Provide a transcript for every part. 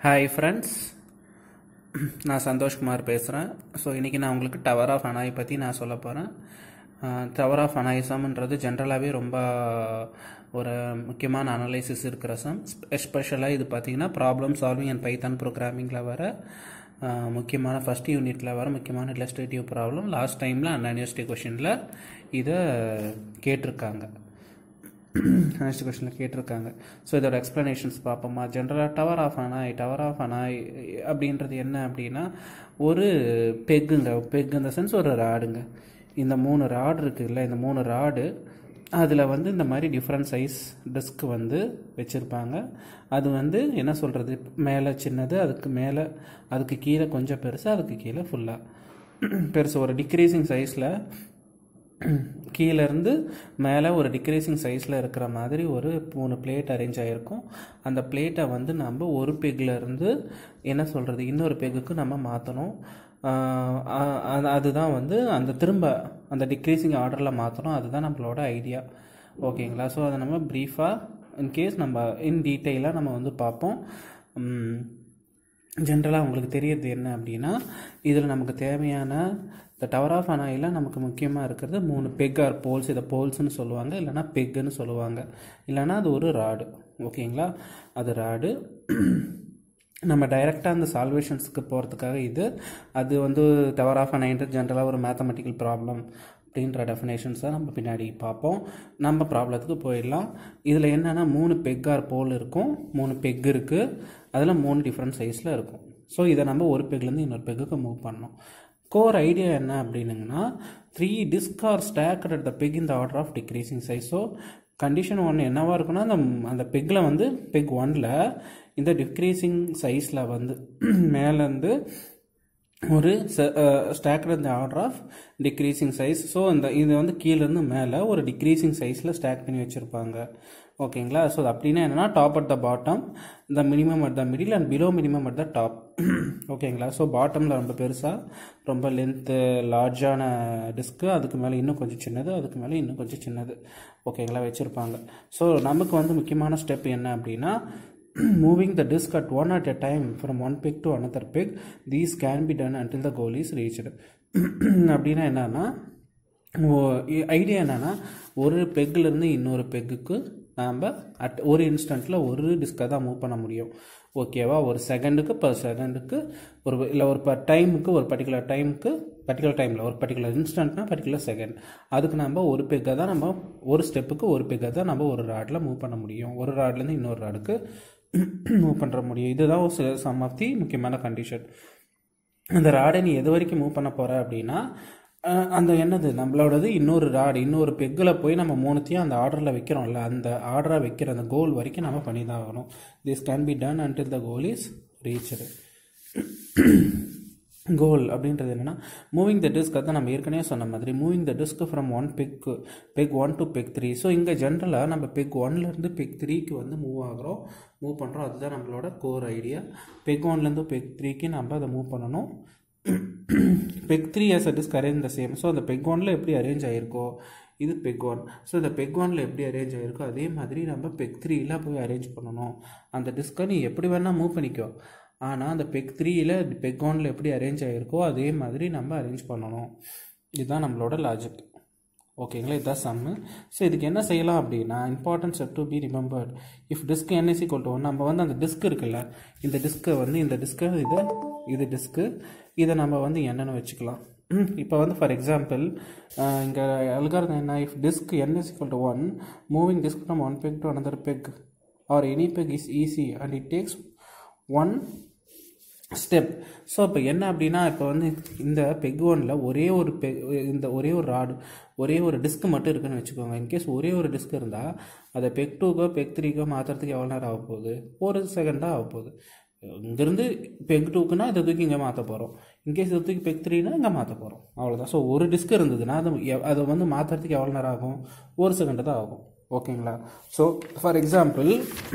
hi friends நான் சந்தோஷ்குமார் பேசுகிறேன் so இன்றைக்கி நான் உங்களுக்கு டவர் ஆஃப் அனாய் பற்றி நான் சொல்ல போகிறேன் டவர் ஆஃப் அனாயிசம்ன்றது ஜென்ரலாகவே ரொம்ப ஒரு முக்கியமான அனலைசிஸ் இருக்கிற சம் எஸ்பெஷலாக இது பார்த்தீங்கன்னா ப்ராப்ளம் சால்விங் அண்ட் பைத்தான் ப்ரோக்ராமிங்கில் வர அஹ், முக்கியமான ஃபஸ்ட் யூனிட்டில் வர முக்கியமான இல்லஸ்ட்ரேட்டிவ் ப்ராப்ளம் லாஸ்ட் டைமில் அண்ணா யூனிவர்சிட்டி கொஷினில் இதை கேட்டிருக்காங்க நெக்ஸ்ட் கொஸ்டினில் கேட்டிருக்காங்க ஸோ இதோட எக்ஸ்ப்ளனேஷன்ஸ் பார்ப்போமா ஜென்ரலாக tower of Hanoi tower of Hanoi அப்படின்றது என்ன அப்படின்னா ஒரு பெக்குங்க பெக் இந்த சென்ஸ் ஒரு ராடுங்க இந்த மூணு ராடு இருக்குல்ல இந்த மூணு ராடு அதில் வந்து இந்த மாதிரி டிஃப்ரெண்ட் சைஸ் டிஸ்க் வந்து வச்சுருப்பாங்க அது வந்து என்ன சொல்கிறது மேலே சின்னது அதுக்கு மேலே அதுக்கு கீழே கொஞ்சம் பெருசு அதுக்கு கீழே ஃபுல்லாக பெருசு ஒரு டிக்ரீசிங் சைஸில் கீழேருந்து மேலே ஒரு டிக்ரீசிங் சைஸில் இருக்கிற மாதிரி ஒரு மூணு பிளேட் அரேஞ்ச் ஆகிருக்கும் அந்த பிளேட்டை வந்து நம்ம ஒரு பெக்கில் இருந்து என்ன சொல்கிறது இன்னொரு பெக்குக்கு நம்ம மாற்றணும் அதுதான் வந்து அந்த திரும்ப அந்த டிக்ரீசிங் ஆர்டரில் மாற்றணும் அதுதான் நம்மளோட ஐடியா ஓகேங்களா ஸோ அதை நம்ம ப்ரீஃபாக இன்கேஸ் நம்ம இன் டீட்டெயிலாக நம்ம வந்து பார்ப்போம் உம், ஜென்ரலாக உங்களுக்கு தெரியறது என்ன அப்படின்னா இதில் நமக்கு தேவையான இந்த டவர் ஆஃப் அனாயில் நமக்கு முக்கியமாக இருக்கிறது மூணு பெக் ஆர் போல்ஸ் இதை போல்ஸ்னு சொல்லுவாங்க இல்லைனா பெக்குன்னு சொல்லுவாங்க இல்லைனா அது ஒரு ராடு ஓகேங்களா அது ராடு நம்ம டைரெக்டாக அந்த சால்வேஷன்ஸ்க்கு போகிறதுக்காக இது அது வந்து டவர் ஆஃப் அனாயின்றது ஜென்ரலாக ஒரு மேத்தமெட்டிக்கல் ப்ராப்ளம் அப்படின்ற டெஃபினேஷன்ஸை நம்ம பின்னாடி பார்ப்போம் நம்ம ப்ராப்ளத்துக்கு போயிடலாம் இதில் என்னென்னா மூணு பெக் ஆர் போல் இருக்கும் மூணு பெக் இருக்குது அதில் மூணு டிஃப்ரெண்ட் சைஸில் இருக்கும் ஸோ இதை நம்ம ஒரு பெக்லேருந்து இன்னொரு பெக்குக்கு மூவ் பண்ணோம் கோர் ஐடியா என்ன அப்படின்னுங்கன்னா three disk are stacked at the peg in the order of decreasing size so condition ஒன்று என்னவா இருக்குன்னா அந்த அந்த பெக்கில் வந்து பெக் ஒன்ல இந்த டிக்ரீசிங் சைஸில் வந்து மேலேருந்து ஒரு ஸ்டாக்ட் இந்த order of decreasing size so இந்த இது வந்து கீழேருந்து மேலே ஒரு டிக்ரீசிங் சைஸில் ஸ்டாக் பண்ணி வச்சுருப்பாங்க ஓகேங்களா ஸோ அப்படின்னா என்னென்னா top at the bottom the minimum at the middle and below minimum at the top ஓகேங்களா ஸோ பாட்டமில் ரொம்ப பெருசாக ரொம்ப லென்த்து லார்ஜான டிஸ்க்கு அதுக்கு மேலே இன்னும் கொஞ்சம் சின்னது அதுக்கு மேலே இன்னும் கொஞ்சம் சின்னது ஓகேங்களா வச்சுருப்பாங்க ஸோ நமக்கு வந்து முக்கியமான ஸ்டெப் என்ன அப்படின்னா moving the disk at one at a time from one peg to another peg these can be done until the goal is reached அப்படின்னா என்னன்னா ஐடியா என்னன்னா ஒரு பெக்லேருந்து இன்னொரு பெக்குக்கு நாம் அட் ஒரு இன்ஸ்டண்ட்டில் ஒரு டிஸ்கை தான் மூவ் பண்ண முடியும் ஓகேவா ஒரு செகண்டுக்கு பர் செகண்டுக்கு ஒரு இல்லை ஒரு பர் டைமுக்கு ஒரு பர்டிகுலர் டைமுக்கு பர்டிகுலர் டைமில் ஒரு பர்டிகுலர் இன்ஸ்டன்ட்னா பர்டிகுலர் செகண்ட் அதுக்கு நம்ம ஒரு பெக்கை தான் நம்ம ஒரு ஸ்டெப்புக்கு ஒரு பெக்கை தான் நம்ம ஒரு ராடில் மூவ் பண்ண முடியும் ஒரு ராட்லேருந்து இன்னொரு ராடுக்கு மூவ் பண்ணுற முடியும் இதுதான் ஒரு சம் ஆஃப் தி முக்கியமான கண்டிஷன் அந்த ராடை நீ எது வரைக்கும் மூவ் பண்ண போகிற அப்படின்னா அஹ், அந்த என்னது நம்மளோடது இன்னொரு ராடு இன்னொரு பெக்கில் போய் நம்ம மூணுத்தையும் அந்த ஆர்டரில் வைக்கிறோம்ல அந்த ஆர்டராக வைக்கிற அந்த கோல் வரைக்கும் நம்ம பண்ணி தான் ஆகணும் this can be done until the goal is reached goal அப்படின்றது என்னென்னா மூவிங் த டிஸ்க் அதான் நம்ம ஏற்கனவே சொன்ன மாதிரி moving the disk from one peg peg one to peg three so இங்கே ஜென்ரலாக நம்ம பெக் ஒன்லேருந்து பெக் த்ரீக்கு வந்து மூவ் ஆகுறோம் மூவ் பண்ணுறோம் அதுதான் நம்மளோட கோர் ஐடியா பெக் ஒன்லேருந்து பெக் த்ரீக்கு நம்ம அதை மூவ் பண்ணணும் peg three as a disk arrange the same so அந்த பெக் ஒனில் எப்படி அரேஞ்ச் ஆகிருக்கோ இது பெக் ஒன் ஸோ இந்த பெக் ஒனில் எப்படி அரேஞ்ச் ஆகிருக்கோ அதே மாதிரி நம்ம பெக் த்ரீயில் போய் அரேஞ்ச் பண்ணணும் அந்த டிஸ்கை நீ எப்படி வேணால் மூவ் பண்ணிக்கோ ஆனால் அந்த பெக் த்ரீயில் பெக் ஒனில் எப்படி அரேஞ்ச் ஆகிருக்கோ அதே மாதிரி நம்ம அரேஞ்ச் பண்ணணும் இதுதான் நம்மளோட லாஜிக் ஓகேங்களா இதுதான் சம்மு ஸோ இதுக்கு என்ன செய்யலாம் அப்படின்னா important step to be remembered if disk n is equal to one நம்ம வந்து அந்த டிஸ்க் இருக்குல்ல இந்த டிஸ்க்கை வந்து இந்த டிஸ்க்கை இது இது டிஸ்க்கு இதை நம்ம வந்து என்னென்னு வச்சுக்கலாம் இப்போ வந்து ஃபார் எக்ஸாம்பிள் இங்கே அல்காரதம் என்ன if disk n is equal to one moving disk from one peg to another peg or any peg is easy and it takes one step so இப்போ என்ன அப்படின்னா இப்போ வந்து இந்த பெக் ஒனில் ஒரே ஒரு பெக் இந்த ஒரே ஒரு ராடு ஒரே ஒரு டிஸ்க் மட்டும் இருக்குன்னு வச்சுக்கோங்க இன்கேஸ் ஒரே ஒரு டிஸ்க் இருந்தால் அதை பெக் டூக்கோ பெக் த்ரீக்கோ மாற்றுறதுக்கு எவ்வளோ நேரம் ஆக போகுது ஒரு செகண்டாக ஆக போகுது இங்கேருந்து பெக் டூக்குன்னா இதை தூக்கி இங்கே மாற்ற போகிறோம் இன்கேஸ் இதை தூக்கி பெக் த்ரீனா இங்கே மாற்ற போகிறோம் அவ்வளோதான் ஸோ ஒரு டிஸ்க் இருந்ததுன்னா அது எவ்- அதை வந்து மாற்றுறதுக்கு எவ்வளோ நேரம் ஆகும் ஒரு செகண்டு தான் ஆகும் ஓகேங்களா so for example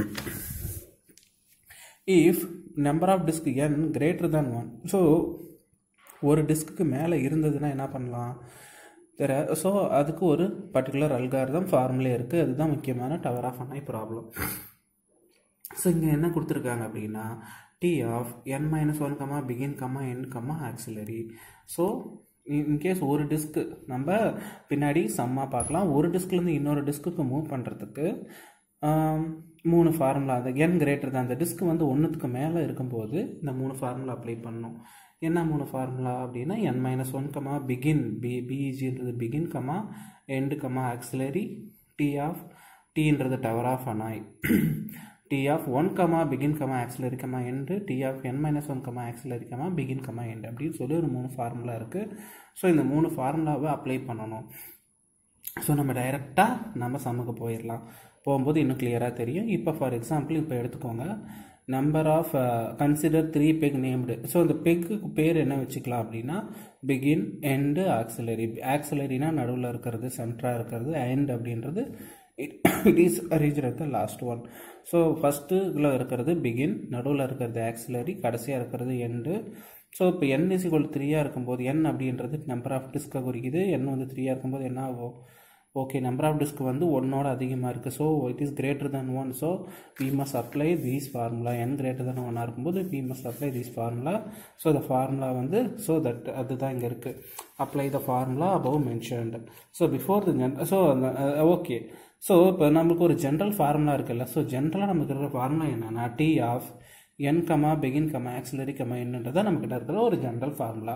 if number of disk n greater than one so ஒரு டிஸ்க்கு மேலே இருந்ததுன்னா என்ன பண்ணலாம் தெர ஸோ அதுக்கு ஒரு பர்டிகுலர் அல்காரிதம் ஃபார்முலே இருக்குது அதுதான் முக்கியமான tower of Hanoi problem so இங்கே என்ன கொடுத்துருக்காங்க அப்படின்னா T of n minus one comma begin comma n comma auxiliary so in case ஒரு டிஸ்க்கு நம்ம பின்னாடி சம்மாக பார்க்கலாம் ஒரு டிஸ்க்லேருந்து இன்னொரு டிஸ்க்குக்கு மூவ் பண்ணுறதுக்கு மூணு ஃபார்முலா அந்த என் கிரேட்டர் தான் அந்த டிஸ்க் வந்து ஒன்றுத்துக்கு மேலே இருக்கும்போது இந்த மூணு ஃபார்முலா அப்ளை பண்ணணும் என்ன மூணு ஃபார்முலா அப்படின்னா n minus one comma begin B பிஇஜின்றது begin comma end comma auxiliary T of டீன்றது tower of Hanoi T of one comma begin comma auxiliary comma end T of n minus one comma auxiliary comma begin comma end அப்படின்னு சொல்லி ஒரு மூணு formula இருக்குது so இந்த மூணு ஃபார்முலாவை apply பண்ணணும் ஸோ நம்ம டைரெக்டாக நம்ம சம்முக்கு போயிடலாம் போகும்போது இன்னும் கிளியராக தெரியும் இப்போ ஃபார் எக்ஸாம்பிள் இப்போ எடுத்துக்கோங்க number of consider three peg named so இந்த பெக்குக்கு பேர் என்ன வச்சுக்கலாம் அப்படின்னா பிகின் எண்டு ஆக்சிலரி ஆக்சிலரினா நடுவில் இருக்கிறது சென்டராக இருக்கிறது எண்ட் அப்படின்றது it is arrange the last one so ஃபஸ்ட்டுல இருக்கிறது பிகின் நடுவில் இருக்கிறது ஆக்சிலரி கடைசியாக இருக்கிறது எண்டு ஸோ இப்போ என் இஸ் ஈக்குவல் த்ரீயாக இருக்கும்போது என் அப்படின்றது நம்பர் ஆஃப் டிஸ்கை குறிக்குது என் வந்து த்ரீயாக இருக்கும்போது என்ன ஆகும் ஓகே நம்பர் ஆஃப் டிஸ்க் வந்து ஒன்னோட அதிகமாக இருக்குது so it is greater than one so we must apply these formula n greater than ஒன்னாக இருக்கும்போது we must apply these formula so the formula வந்து ஸோ தட் அதுதான் இங்கே இருக்குது apply the formula above mentioned so before the ஜென் so okay so இப்போ நமக்கு ஒரு ஜென்ரல் ஃபார்முலா இருக்குல்ல ஸோ ஜென்ரலாக நமக்கு இருக்கிற ஃபார்முலா என்னன்னா T of n comma begin comma auxiliary comma என்னன்றதை நம்மக்கிட்ட இருக்கிற ஒரு ஜென்ரல் ஃபார்முலா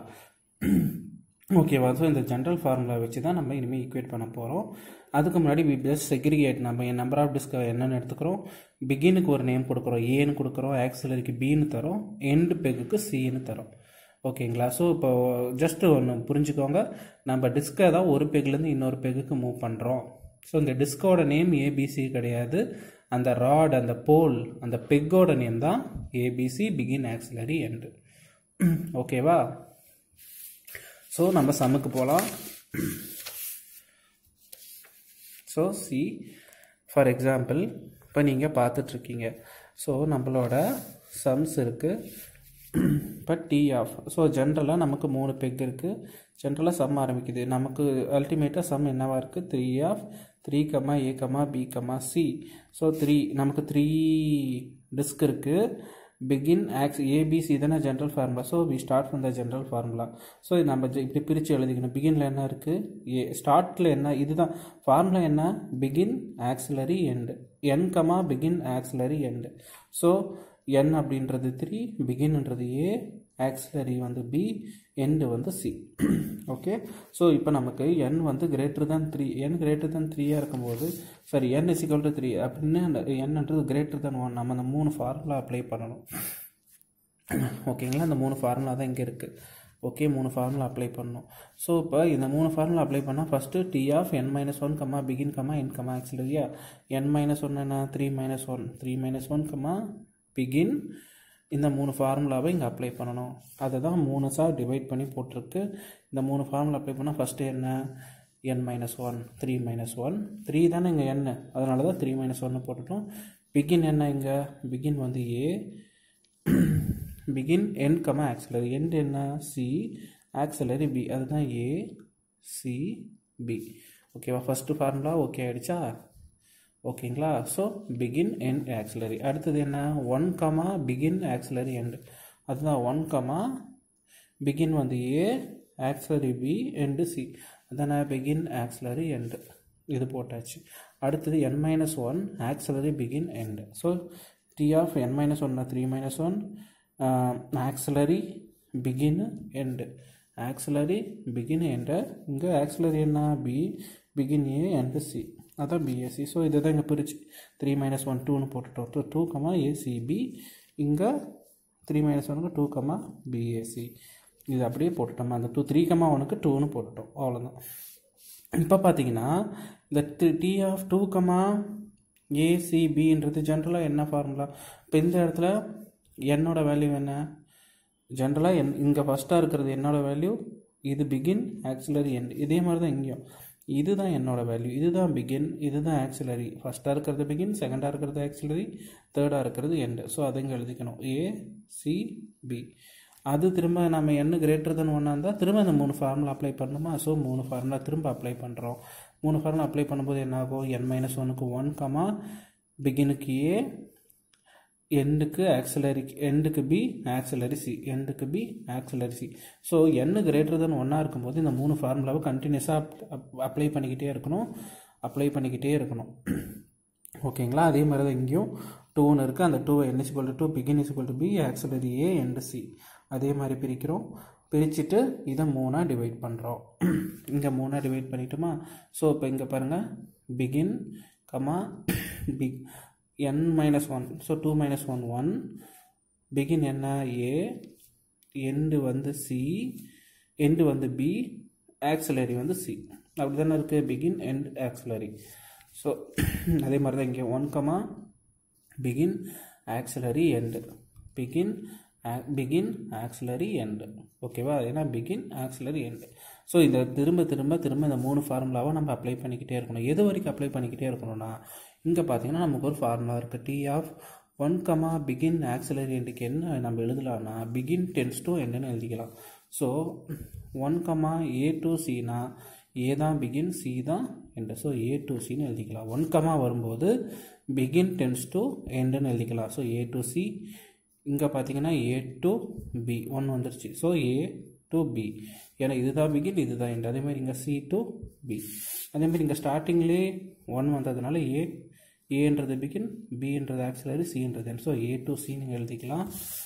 ஓகேவா ஸோ இந்த ஜென்ரல் ஃபார்முலா வச்சு தான் நம்ம இனிமேல் ஈக்குவேட் பண்ண போகிறோம் அதுக்கு முன்னாடி வி ஜஸ்ட் செக்ரிகேட் நம்ம என் நம்பர் ஆஃப் டிஸ்க் என்னென்னு எடுத்துக்கிறோம் பிகினுக்கு ஒரு நேம் கொடுக்குறோம் ஏன்னு கொடுக்குறோம் ஆக்சிலரிக்கு பின்னு தரோம் எண்டு பெக்குக்கு சின்னு தரோம் ஓகேங்களா ஸோ இப்போ ஜஸ்ட் ஒன்று புரிஞ்சுக்கோங்க நம்ம டிஸ்கை தான் ஒரு பெக்லேருந்து இன்னொரு பெக்குக்கு மூவ் பண்ணுறோம் ஸோ இந்த டிஸ்கோட நேம் ஏபிசி கிடையாது அந்த ராட் அந்த போல் அந்த பெக்கோட நேம் தான் ஏபிசி பிகின் ஆக்சிலரி எண்டு ஓகேவா ஸோ நம்ம சம்முக்கு போகலாம் ஸோ சி ஃபார் எக்ஸாம்பிள் இப்போ நீங்கள் பார்த்துட்ருக்கீங்க ஸோ நம்மளோட சம்ஸ் இருக்குது இப்போ டி ஆஃப் ஸோ ஜென்ரலாக நமக்கு மூணு பெக் இருக்குது ஜென்ரலாக சம் ஆரம்பிக்குது நமக்கு அல்டிமேட்டாக சம் என்னவாக இருக்குது three of three comma A comma B comma C so three நமக்கு த்ரீ டிஸ்க் இருக்குது பிகின் ஆக்ஸ் ஏபிசி தானே general formula so we start from the general formula so நம்ம ஜ- இப்படி பிரித்து எழுதிக்கணும் பிகினில் என்ன இருக்குது ஏ ஸ்டார்ட்டில் என்ன இதுதான் ஃபார்முலா என்ன begin auxiliary end n comma begin auxiliary end so n அப்படின்றது த்ரீ பிகின்ன்றது ஏ ஆக்சிலரி வந்து பி எண்டு வந்து சி ஓகே ஸோ இப்போ நமக்கு என் வந்து greater than three n greater than த்ரீயாக இருக்கும்போது சரி என் இஸ் டு த்ரீ அப்படின்னு அந்த என்னன்றது கிரேட்டர் தான் ஒன் நம்ம அந்த மூணு ஃபார்முலா அப்ளை பண்ணணும் ஓகேங்களா அந்த மூணு ஃபார்முலா தான் இங்கே இருக்குது ஓகே மூணு ஃபார்முலா அப்ளை பண்ணணும் ஸோ இப்போ இந்த மூணு ஃபார்முலா அப்ளை பண்ணால் first T of n minus one comma begin comma n comma ஆக்சிலரியா என் மைனஸ் ஒன் என்ன three minus one three minus one comma begin இந்த மூணு ஃபார்முலாவை இங்கே அப்ளை பண்ணணும் அதை தான் மூணுஸாக டிவைட் பண்ணி போட்டிருக்கு இந்த மூணு ஃபார்முலா அப்ளை பண்ணால் ஃபஸ்ட்டு என்ன n minus one three minus one three தானே இங்கே என்ன அதனால தான் த்ரீ மைனஸ் ஒன்று போட்டுட்டோம் பிகின் என்ன இங்கே பிகின் வந்து A begin n comma auxiliary end என்ன சி ஆக்சிலரி பி அதுதான் ஏ சி பி ஓகேவா ஃபஸ்ட்டு ஃபார்முலா ஓகே ஆயிடுச்சா ஓகேங்களா ஸோ பிகின் என் ஆக்சிலரி அடுத்தது என்ன one comma begin auxiliary end அதுதான் ஒன் கமா பிகின் வந்து A auxiliary B end C அதானே பிகின் ஆக்சிலரி எண்டு இது போட்டாச்சு அடுத்தது n minus one auxiliary begin end so T of n minus ஒன்னா three minus one auxiliary begin end auxiliary begin end இங்கே auxiliary என்ன B begin A and C அதான் BSC so இதை தான் இங்கே பிரிச்சு த்ரீ மைனஸ் ஒன் டூன்னு போட்டுட்டோம் டூ டூ கமா ஏசிபி இங்கே த்ரீ மைனஸ் ஒனுக்கு டூ கமா பிஏசி இது அப்படியே போட்டுட்டோம் அந்த டூ த்ரீ கமா ஒனுக்கு டூன்னு போட்டுட்டோம் அவ்வளோதான் இப்போ பார்த்தீங்கன்னா இந்த டி ஆஃப் டூ கமா ஏசிபின்றது ஜென்ரலாக என்ன ஃபார்முலா இப்போ இந்த இடத்துல என்னோட வேல்யூ என்ன ஜென்ரலாக என் இங்கே ஃபஸ்ட்டாக இருக்கிறது என்னோட வேல்யூ இது பிகின் ஆக்சிலரி எண்ட் இதே மாதிரி தான் இங்கேயும் இதுதான் என்னோட வேல்யூ இதுதான் பிகின் இதுதான் ஆக்சிலரி ஃபஸ்ட்டாக இருக்கிறது பிகின் செகண்டாக இருக்கிறது ஆக்சிலரி தேர்டாக இருக்கிறது எண்டு ஸோ அதை இங்கே எழுதிக்கணும் ஏ சி பி அது திரும்ப நம்ம என்ன கிரேட்டர் தென் ஒன்னாக இருந்தால் திரும்ப இந்த மூணு ஃபார்முலா அப்ளை பண்ணணுமா ஸோ மூணு ஃபார்முலா திரும்ப அப்ளை பண்ணுறோம் மூணு ஃபார்முலா அப்ளை பண்ணும்போது என்ன ஆகும் என் மைனஸ் ஒனுக்கு ஒன் கமா பிகினுக்கு ஏ எண்டுக்கு ஆக்சிலரி எண்டுக்கு பி ஆக்சிலரி சி எண்டுக்கு பி ஆக்சிலரி சி ஸோ என்னு கிரேட்டர் தென் ஒன்னாக இருக்கும்போது இந்த மூணு ஃபார்முலாவை கண்டினியூஸாக அப்ளை பண்ணிக்கிட்டே இருக்கணும் அப்ளை பண்ணிக்கிட்டே இருக்கணும் ஓகேங்களா அதே மாதிரி தான் இங்கேயும் டூன்னு இருக்குது அந்த two n equal two begin equal to B auxiliary A end C அதே மாதிரி பிரிக்கிறோம் பிரிச்சுட்டு இதை மூணாக டிவைட் பண்ணுறோம் இங்கே மூணாக டிவைட் பண்ணிட்டோமா ஸோ இப்போ இங்கே பாருங்கள் பிகின் கமா பிக் n minus one so two minus one one begin என்ன ஏ எண்டு வந்து சி எண்டு வந்து பி ஆக்சிலரி வந்து சி அப்படி தானே இருக்குது பிகின் எண்ட் ஆக்சிலரி ஸோ அதே மாதிரி தான் இங்கே one comma begin auxiliary end begin begin auxiliary end ஓகேவா ஏன்னா பிகின் ஆக்சிலரி எண்டு ஸோ இந்த திரும்ப திரும்ப திரும்ப இந்த மூணு ஃபார்முலாவை நம்ம அப்ளை பண்ணிக்கிட்டே இருக்கணும் எது வரைக்கும் அப்ளை பண்ணிக்கிட்டே இருக்கணும்னா இங்கே பார்த்தீங்கன்னா நமக்கு ஒரு ஃபார்முலா இருக்குது T of one comma begin auxiliary எண்டுக்கு என்ன நம்ம எழுதலாம்னா பிகின் டென்ஸ் டு என்னன்னு எழுதிக்கலாம் so one comma A to சினா ஏ தான் பிகின் சி தான் எண்டு ஸோ ஏ டு சின்னு எழுதிக்கலாம் ஒன் கமா வரும்போது பிகின் டென்ஸ் டு எண்டுன்னு எழுதிக்கலாம் ஸோ ஏ டு சி இங்கே பார்த்தீங்கன்னா ஏ டு பி ஒன் வந்துருச்சு ஸோ ஏ டு பி ஏன்னா இதுதான் பிகின் இதுதான் எண்டு அதே மாதிரி இங்கே சி டு பி அதே மாதிரி இங்கே ஸ்டார்டிங்லேயே ஒன் வந்ததுனால ஏ ஏன்றது பிகின் பின்றது ஆக்சிலரி சின்றது end so A to C நீங்கள் எழுதிக்கலாம்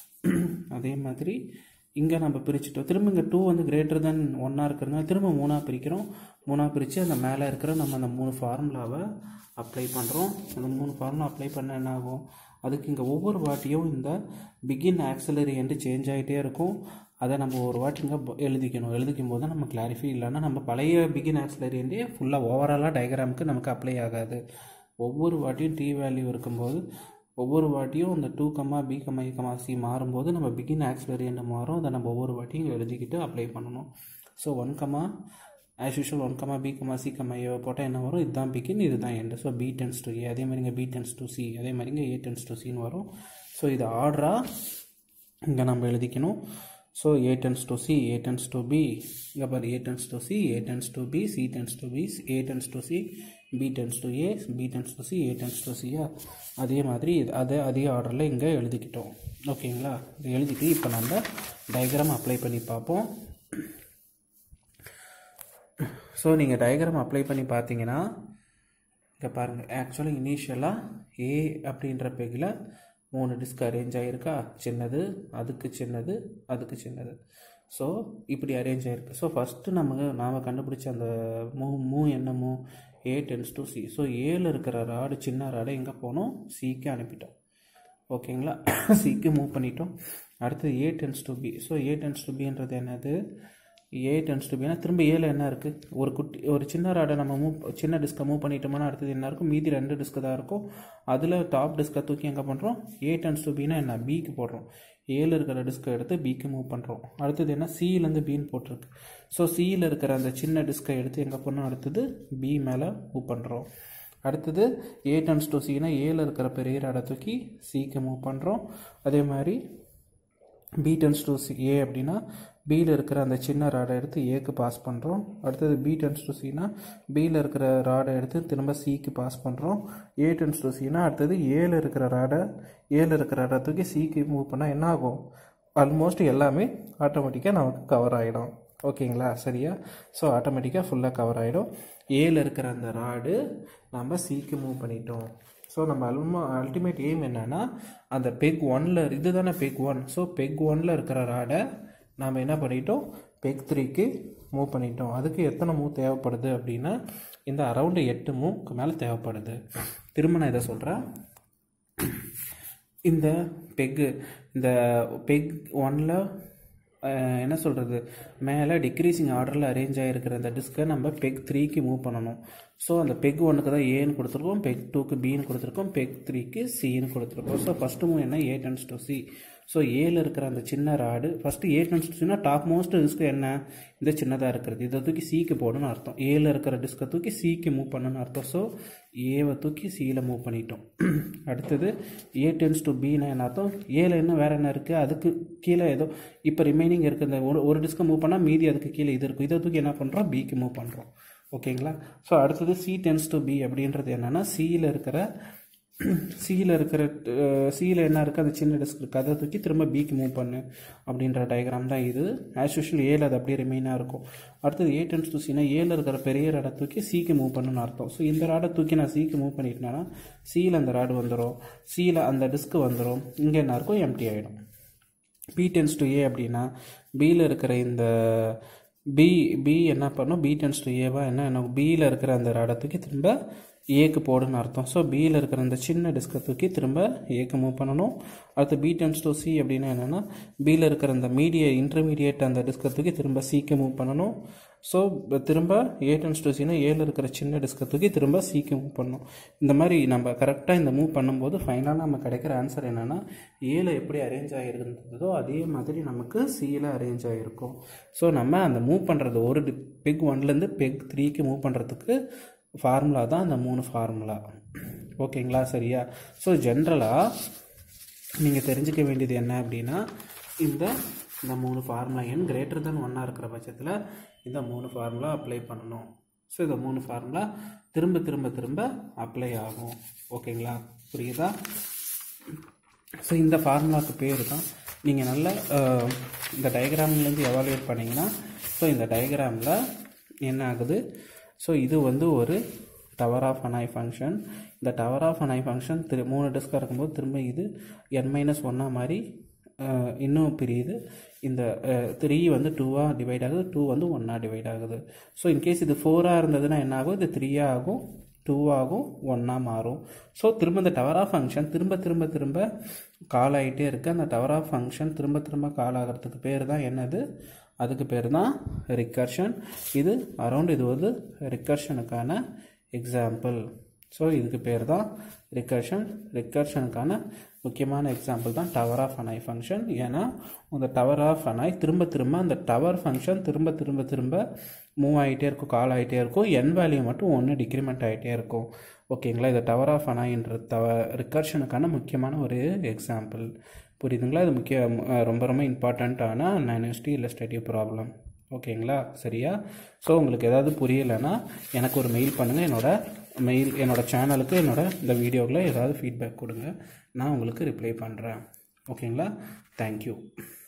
அதே மாதிரி இங்கே நம்ம பிரிச்சுட்டோம் திரும்ப இங்கே டூ வந்து கிரேட்டர் தென் ஒன்னாக இருக்கிறதுனால திரும்ப மூணாக பிரிக்கிறோம் மூணாக பிரித்து அந்த மேலே இருக்கிற நம்ம அந்த மூணு ஃபார்முலாவை அப்ளை பண்ணுறோம் அந்த மூணு ஃபார்முலா அப்ளை பண்ண என்ன ஆகும் அதுக்கு இங்கே ஒவ்வொரு வாட்டியும் இந்த பிகின் ஆக்சிலரி என்று சேஞ்ச் ஆகிட்டே இருக்கும் அதை நம்ம ஒரு வாட்டி இங்கே எழுதிக்கணும் எழுதிக்கும் போது நம்ம கிளாரிஃபை இல்லைன்னா நம்ம பழைய பிகின் ஆக்சிலரி என்றே ஃபுல்லாக ஓவராலாக டயக்ராமுக்கு நமக்கு அப்ளை ஆகாது ஒவ்வொரு வாட்டியும் டி வேல்யூ இருக்கும்போது ஒவ்வொரு வாட்டியும் அந்த two comma B comma A comma C மாறும்போது நம்ம பிகின் ஆக்சிலரி என்று மாறும் அதை நம்ம ஒவ்வொரு வாட்டியும் எழுதிக்கிட்டு அப்ளை பண்ணணும் so one comma as usual one comma B comma C comma A போட்டால் என்ன வரும் இதுதான் பிகின் இதுதான் end so B tends to A அதே மாதிரி இங்கே பி டென்ஸ் டு சி அதே மாதிரி இங்கே ஏ டென்ஸ் டு சின்னு வரும் ஸோ இது ஆர்டராக இங்கே நம்ம எழுதிக்கணும் so A tends to C A tends to B இங்கே பாரு A tends to C A tends to B C tends to B A tends to C B tends to A B tends to C A tends to சியா அதே மாதிரி இது அதே அதே ஆர்டரில் இங்கே எழுதிக்கிட்டோம் ஓகேங்களா இது எழுதிட்டு இப்போ நம்ம டயக்ராம் அப்ளை பண்ணி பார்ப்போம் ஸோ நீங்கள் டயக்ராம் அப்ளை பண்ணி பார்த்தீங்கன்னா இங்கே பாருங்கள் ஆக்சுவலாக இனிஷியலாக ஏ அப்படின்ற பெக்கில் மூணு டிஸ்க் அரேஞ்ச் ஆகிருக்கா சின்னது அதுக்கு சின்னது அதுக்கு சின்னது ஸோ இப்படி அரேஞ்ச் ஆகிருக்கு ஸோ ஃபஸ்ட்டு நம்ம நாம் கண்டுபிடிச்ச அந்த மூ மூ என்ன மூ A tends to C so ஏல இருக்கிற ராடு சின்ன ராடை எங்கே போனோம் சிக்கு அனுப்பிட்டோம் ஓகேங்களா சிக்கு மூவ் பண்ணிட்டோம் அடுத்தது A tends to B so A tends to பின்றது என்னது ஏ டென்ஸ் டு பினா திரும்ப ஏல என்ன இருக்குது ஒரு குட்டி ஒரு சின்ன ராடை நம்ம மூவ் சின்ன டிஸ்கை மூவ் பண்ணிட்டோம்னா அடுத்தது என்ன இருக்கும் மீதி ரெண்டு டிஸ்க்கு தான் இருக்கும் அதில் டாப் டிஸ்கை தூக்கி எங்கே பண்ணுறோம் ஏ டென்ஸ் டு பினா என்ன பிக்கு போடுறோம் ஏல இருக்கிற டிஸ்கை எடுத்து பிக்கு மூவ் பண்ணுறோம் அடுத்தது என்ன சியிலேருந்து பின்னு போட்டிருக்கு ஸோ சியில் இருக்கிற அந்த சின்ன டிஸ்கை எடுத்து எங்கே பண்ணோம் அடுத்தது பி மேலே மூவ் பண்ணுறோம் அடுத்தது ஏ டென்ஸ் டு சினா ஏல இருக்கிற பெரிய ராடை தூக்கி சிக்கு மூவ் பண்ணுறோம் அதே மாதிரி B tends to C A அப்படின்னா பியில் இருக்கிற அந்த சின்ன ராடை எடுத்து ஏக்கு பாஸ் பண்ணுறோம் அடுத்தது பி டென்ஸ் டு சினா பியில் இருக்கிற ராடை எடுத்து திரும்ப சிக்கு பாஸ் பண்ணுறோம் ஏ டென்ஸ் டு சினா அடுத்தது ஏல இருக்கிற ராடை ஏல இருக்கிற ராடை தூக்கி சிக்கு மூவ் பண்ணால் என்ன ஆகும் ஆல்மோஸ்ட் எல்லாமே ஆட்டோமேட்டிக்காக நமக்கு கவர் ஆகிடும் ஓகேங்களா சரியா ஸோ ஆட்டோமேட்டிக்காக ஃபுல்லாக கவர் ஆகிடும் ஏல இருக்கிற அந்த ராடு நம்ம சிக்கு மூவ் பண்ணிட்டோம் ஸோ நம்ம அல்மா அல்டிமேட் எய்ம் என்னென்னா அந்த பெக் ஒனில் இது தானே பெக் ஒன் ஸோ பெக் ஒனில் இருக்கிற ராடை நாம் என்ன பண்ணிட்டோம் பெக் த்ரீக்கு மூவ் பண்ணிட்டோம் அதுக்கு எத்தனை மூவ் தேவைப்படுது அப்படின்னா இந்த அரௌண்டு எட்டு மூவ்க்கு மேலே தேவைப்படுது திரும்ப நான் இதை சொல்கிறேன் இந்த பெக்கு இந்த பெக் ஒனில் என்ன சொல்கிறது மேலே டிக்ரீசிங் ஆர்டரில் அரேஞ்ச் ஆகிருக்கிற அந்த டிஸ்கை நம்ம பெக் த்ரீக்கு மூவ் பண்ணணும் ஸோ அந்த பெக் ஒன்றுக்கு தான் ஏன்னு கொடுத்துருக்கோம் பெக் டூக்கு பின்னு கொடுத்துருக்கோம் பெக் த்ரீக்கு சின்னு கொடுத்துருக்கோம் ஸோ ஃபஸ்ட்டு மூவ் என்ன A tends to C so ஏல இருக்கிற அந்த சின்ன rod first A tends to சின்னா டாப் மோஸ்ட் டிஸ்க்கு என்ன இந்த சின்னதாக இருக்கிறது இதை தூக்கி சிக்கு போடணும்னு அர்த்தம் ஏல இருக்கிற டிஸ்கை தூக்கி சிக்கு மூவ் பண்ணணும்னு அர்த்தம் ஸோ ஏவை தூக்கி சியில் மூவ் பண்ணிட்டோம் அடுத்தது ஏ டென்ஸ் டு பின்னா என்ன அர்த்தம் ஏல என்ன வேறு என்ன இருக்குது அதுக்கு கீழே ஏதோ இப்போ ரிமைனிங் இருக்குது இந்த ஒரு ஒரு டிஸ்கை மூவ் பண்ணால் மீதி அதுக்கு கீழே இது இருக்கும் இதை தூக்கி என்ன பண்ணுறோம் பிக்கு மூவ் பண்ணுறோம் ஓகேங்களா ஸோ அடுத்தது சி டென்ஸ் டு பி அப்படின்றது என்னென்னா சியில் இருக்கிற சியில் இருக்கிற சியில் என்ன இருக்குது அந்த சின்ன டிஸ்க் இருக்குது அதை தூக்கி திரும்ப பிக்கு மூவ் பண்ணு அப்படின்ற டயக்ராம் தான் இது ஆஸ் யூஷுவல் ஏல அது அப்படியே ரிமைனாக இருக்கும் அடுத்தது ஏ டென்ஸ் டு சினா ஏல இருக்கிற பெரிய ராடை தூக்கி சிக்கு மூவ் பண்ணுன்னு அர்த்தம் ஸோ இந்த ராடை தூக்கி நான் சிக்கு மூவ் பண்ணிட்டேன்னா சியில் அந்த ராடு வந்துடும் சியில் அந்த டிஸ்க் வந்துடும் இங்கே என்ன இருக்கும் எம்டி ஆகிடும் பி டென்ஸ் டு ஏ அப்படின்னா பியில் இருக்கிற இந்த பி பி என்ன பண்ணும் பி டென்ஸ் டு ஏவா என்ன என்ன பியில் இருக்கிற அந்த ராடை தூக்கி திரும்ப ஏக்கு போடுன்னு அர்த்தம் ஸோ பியில் இருக்கிற அந்த சின்ன டிஸ்கை தூக்கி திரும்ப ஏக்கு மூவ் பண்ணணும் அடுத்து பி டென்ஸ் டு சி அப்படின்னா என்னென்னா பியில் இருக்கிற அந்த மீடிய இன்டர்மீடியேட் அந்த டிஸ்கை தூக்கி திரும்ப சிக்கு மூவ் பண்ணணும் ஸோ திரும்ப ஏ டென்ஸ் டு சினா ஏல இருக்கிற சின்ன டிஸ்கை தூக்கி திரும்ப சிக்கு மூவ் பண்ணணும் இந்த மாதிரி நம்ம கரெக்டாக இந்த மூவ் பண்ணும்போது ஃபைனலாக நம்ம கிடைக்கிற ஆன்சர் என்னென்னா ஏல எப்படி அரேஞ்ச் ஆகிருந்ததோ அதே மாதிரி நமக்கு சியில் அரேஞ்ச் ஆகிருக்கும் ஸோ நம்ம அந்த மூவ் பண்ணுறது ஒரு பெக் ஒன்லேருந்து பெக் த்ரீக்கு மூவ் பண்ணுறதுக்கு ஃபார்முலா தான் அந்த மூணு ஃபார்முலா ஓகேங்களா சரியா ஸோ ஜென்ரலாக நீங்கள் தெரிஞ்சுக்க வேண்டியது என்ன அப்படின்னா இந்த இந்த மூணு ஃபார்முலா என் கிரேட்டர் தென் ஒன்னாக இருக்கிற பட்சத்தில் இந்த மூணு ஃபார்முலா அப்ளை பண்ணணும் ஸோ இந்த மூணு ஃபார்முலா திரும்ப திரும்ப திரும்ப அப்ளை ஆகும் ஓகேங்களா புரியுதா ஸோ இந்த ஃபார்முலாவுக்கு பேர் தான் நீங்கள் நல்ல அஹ், இந்த டயக்ராம்லேருந்து எவாலுவேட் பண்ணிங்கன்னா ஸோ இந்த டயக்ராமில் என்ன ஆகுது ஸோ இது வந்து ஒரு டவர் ஆஃப் அனாய் ஃபங்க்ஷன் இந்த tower of Hanoi function three மூணு டிஸ்காக இருக்கும்போது திரும்ப இது என் மைனஸ் ஒன்னா மாதிரி அஹ், இன்னும் பிரியுது இந்த த்ரீ வந்து டூவாக டிவைட் ஆகுது டூ வந்து ஒன்னாக டிவைட் ஆகுது ஸோ இன்கேஸ் இது ஃபோராக இருந்ததுன்னா என்ன ஆகும் இது த்ரீயாக ஆகும் டூ ஆகும் ஒன்னாக மாறும் ஸோ திரும்ப இந்த டவர் ஆஃப் ஃபங்க்ஷன் திரும்ப திரும்ப திரும்ப கால் ஆகிட்டே இருக்குது அந்த டவர் ஆஃப் ஃபங்க்ஷன் திரும்ப திரும்ப கால் ஆகிறதுக்கு பேர் தான் என்னது அதுக்கு பேர் தான் ரிக்கர்ஷன் இது அரௌண்ட் இது வந்து ரிக்கர்ஷனுக்கான எக்ஸாம்பிள் ஸோ இதுக்கு பேர் தான் ரிக்கர்ஷன் ரிக்கர்ஷனுக்கான முக்கியமான எக்ஸாம்பிள் தான் டவர் ஆஃப் அனாய் ஃபங்க்ஷன் ஏன்னா அந்த டவர் ஆஃப் அனாய் திரும்ப திரும்ப அந்த டவர் ஃபங்க்ஷன் திரும்ப திரும்ப திரும்ப மூவ் ஆகிட்டே இருக்கும் கால் ஆகிட்டே இருக்கும் என் வேல்யூ மட்டும் ஒன்று டிக்ரிமெண்ட் ஆகிட்டே இருக்கும் ஓகேங்களா இது டவர் ஆஃப் அனாயின்ற தவ ரிக்கர்ஷனுக்கான முக்கியமான ஒரு எக்ஸாம்பிள் புரியுதுங்களா இது முக்கிய அஹ் ரொம்ப ரொம்ப இம்பார்ட்டண்ட்டான நைனஸ்டி இல்லஸ்டேட்டிவ் ப்ராப்ளம் ஓகேங்களா சரியா ஸோ உங்களுக்கு ஏதாவது புரியலைன்னா எனக்கு ஒரு மெயில் பண்ணுங்கள் என்னோட மெயில் என்னோட சேனலுக்கு என்னோட இந்த வீடியோவில் ஏதாவது ஃபீட்பேக் கொடுங்க நான் உங்களுக்கு ரிப்ளை பண்ணுறேன் ஓகேங்களா தேங்க்யூ